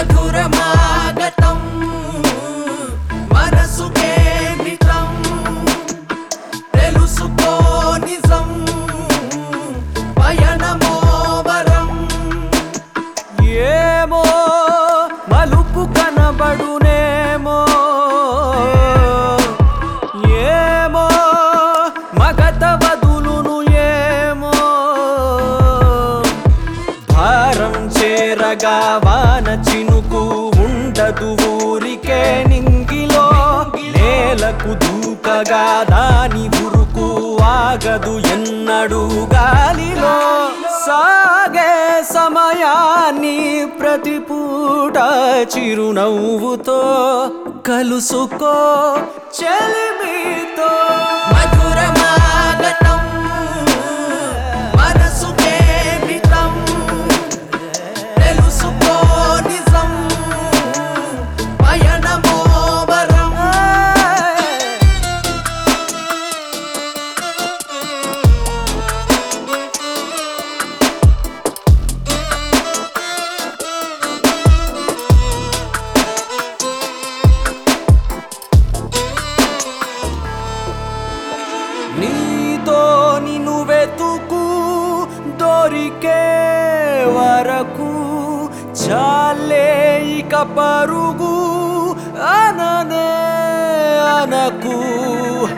మధురమాగతం మనసుకే మిత్రం తెలుసుకో నిజం పయనమో వరం ఏమో మలుపు కనబడునేమో ఏమో మగత వదులును ఏమో భారం చేరగా వాన చినుకు ఉండదు ఊరికే నింగిలో నేలకు దూకగా దాని ఉరుకు ఆగదు ఎన్నడు గాలిలో సాగే సమయాన్ని ప్రతి పూట చిరునవ్వుతో కలుసుకో చెలిమితో మధురమాగతం మనసుకే మిత్రం తెలుసుకో నిజం పయనమో వరం నీతో నిన్ను వెతుకు దొరికే వరకు చాలే ఇక పరుగు అననే అనకు